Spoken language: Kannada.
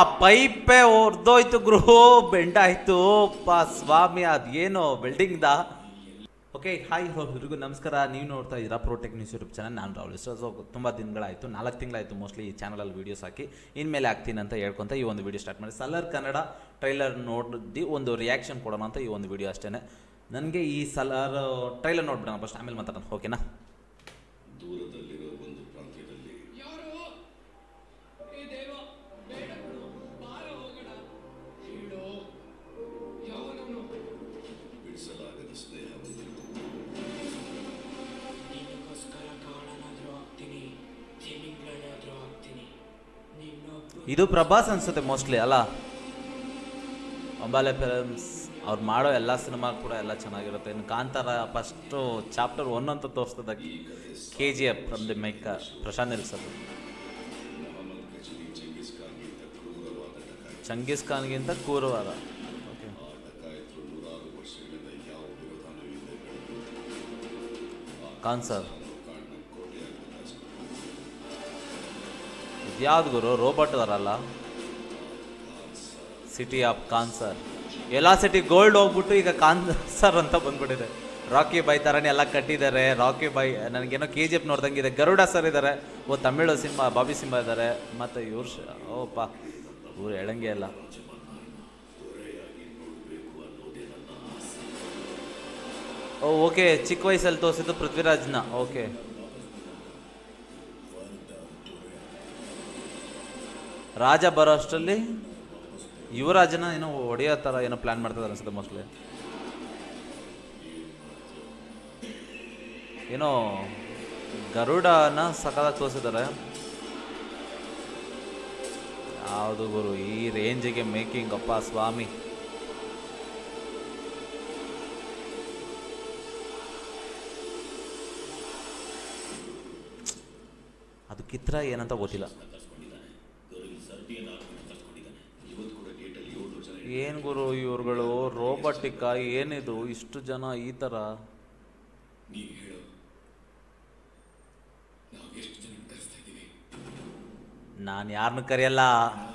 ಪೈಪೇ ಹೊರ್ದೋಯ್ತು ಗೃಹ ಬೆಂಡಾಯ್ತು ಪಾ ಸ್ವಾಮಿ ಅದೇನು ದ ಓಕೆ ಹಾಯ್ ಎಲ್ರಿಗೂ ನಮಸ್ಕಾರ ನೀವು ನೋಡ್ತಾ ಇದ್ದೀರಾ ಪ್ರೋಟೆಕ್ ನ್ಯೂಸ್ ಯೂಟ್ಯೂಬ್ ಚಾನಲ್ ನಾನು ರಾಹುಲ್ ಸೊ ಸೊ ತುಂಬ ದಿನಗಳಾಯಿತು ನಾಲ್ಕು ತಿಂಗಳಾಯಿತು ಮೋಸ್ಟ್ಲಿ ಈ ಚಾನಲಲ್ಲಿ ವೀಡಿಯೋಸ್ ಹಾಕಿ ಇನ್ಮೇಲೆ ಆಗ್ತೀನಿ ಅಂತ ಹೇಳ್ಕೊಂತ ಈ ಒಂದು ವೀಡಿಯೋ ಸ್ಟಾರ್ಟ್ ಮಾಡಿ ಸಲರ್ ಕನ್ನಡ ಟ್ರೈಲರ್ ನೋಡಿ ಒಂದು ರಿಯಾಕ್ಷನ್ ಕೊಡೋಣ ಅಂತ ಈ ಒಂದು ವೀಡಿಯೋ ಅಷ್ಟೇ ನನಗೆ ಈ ಸಲರ್ ಟ್ರೈಲರ್ ನೋಡ್ಬಿಡೋಣ ಫಸ್ಟ್ ಆಮೇಲೆ ಮಾತಾಡೋಣ ಓಕೆನಾ ದೂರದಲ್ಲಿರೋ ಒಂದು ಪ್ರಾಂತ್ಯದಲ್ಲಿ ಯಾರು ಏ ದೇವ ಬೇಡ ಬಿಡು ಬಾರ ಹೋಗೋಣ ಹೇಳು ಯಾವನವನು ಬಿಡಿಸಲಾಗದ ಸ್ನೇಹ ಹೊಂದಿರುವ ನಿನಗೋಸ್ಕರ ಕಾಳನಾದ್ರೂ ಆಗ್ತೀನಿ ತಿಮಿಂಗಳಾದ್ರೂ ಆಗ್ತೀನಿ ನಿನ್ನೊಬ್ಬ ಇದು ಪ್ರಭಾಸ್ ಅನ್ಸುತ್ತೆ ಮೋಸ್ಟ್ಲಿ ಅಲ್ಲ ಅಂಬಾಲೆ ಫಿಲಮ್ಸ್ ಅವ್ರು ಮಾಡೋ ಎಲ್ಲ ಸಿನಿಮಾ ಕೂಡ ಎಲ್ಲ ಚೆನ್ನಾಗಿರುತ್ತೆ ಇನ್ನು ಕಾಂತಾರ ಫಸ್ಟು ಚಾಪ್ಟರ್ ಒನ್ ಅಂತ ತೋರಿಸ್ತದೆ K G F from the ಮೈಕ ಪ್ರಶಾಂತ್ ನಿಲ್ಸದು ಮೊಹಮ್ಮದ್ ಗಜನಿ ಚೆಂಗಿಸ್ ಖಾನ್ಗಿಂತ ಕ್ರೂರವಾದ ಡಕಾಯಿತ ಚಂಗೀಸ್ ಖಾನ್ಗಿಂತ ಕೂರವಾದ ಓಕೆ ಆ ಡಕಾಯಿತರು ನೂರಾರು ವರ್ಷಗಳಿಂದ ಯಾವ ವಿರೋಧನೂ ಇಲ್ಲದೆ ಬೆಳೆದು ಖಾನ್ ಸರ್ ಕಾಡಿನ ಕೋಟೆಯಾಗಿ ವಿಕಾಸಗೊಂಡರು. ಇದ್ಯಾವ್ದು ಗುರು ರೋಬೋಟ್ ಅದರಲ್ಲ ಸಿಟಿ ಆಫ್ ಕಾನ್ಸರ್ ಎಲ್ಲ ಸಿಟಿ ಗೋಲ್ಡ್ ಹೋಗ್ಬಿಟ್ಟು ಈಗ ಕಾನ್ಸರ್ ಅಂತ ಬಂದ್ಬಿಟ್ಟಿದೆ ರಾಕಿ ಬಾಯ್ ಥರನೇ ಎಲ್ಲ ಕಟ್ಟಿದ್ದಾರೆ ರಾಕಿ ಬಾಯ್ ನನಗೇನೋ ಕೆ ಜಿ ಎಫ್ ನೋಡ್ದಂಗಿದೆ ಗರುಡ ಸರ್ ಇದ್ದಾರೆ ಓ ತಮಿಳು ಸಿನಿಮಾ ಬಾಬಿ ಸಿಂಹ ಇದ್ದಾರೆ ಮತ್ತು ಇವ್ರು ಶ- ಓಪ್ಪ ಇವ್ರು ಹೇಳಂಗೆ ಇಲ್ಲ ಓ ಓಕೆ ಚಿಕ್ಕ ವಯಸ್ಸಲ್ಲಿ ತೋರಿಸಿದ್ದು ಪೃಥ್ವಿರಾಜ್ನ ಓಕೆ ರಾಜ ಬರೋ ಅಷ್ಟರಲ್ಲಿ ಯುವರಾಜನ ಏನೋ ಹೊಡೆಯೋ ಥರ ಏನೋ ಪ್ಲ್ಯಾನ್ ಮಾಡ್ತಿದ್ದಾರೆ ಅನ್ಸುತ್ತೆ ಮೋಸ್ಟ್ಲಿ ಏನೋ ಗರುಡನ ಸಕಲಾಗಿ ತೋರಿಸಿದ್ದಾರೆ ಯಾವುದು ಗುರು ಈ ರೇಂಜಿಗೆ ಮೇಕಿಂಗ್ ಅಪ್ಪ ಸ್ವಾಮಿ ಅದು ಕಿತ್ರ ಏನಂತ ಗೊತ್ತಿಲ್ಲ ಏನು ಗುರು ಇವ್ರುಗಳು ರೋಬೋಟಿಕ್ಕ ಏನಿದು ಇಷ್ಟು ಜನ ಈ ಥರ ನೀನು ಹೇಳು ನಾವು ಎಷ್ಟು ಜನ ಕರೆಸ್ತಾ ಇದ್ದೀವಿ ನಾನು ಯಾರನ್ನು ಕರೆಯಲ್ಲ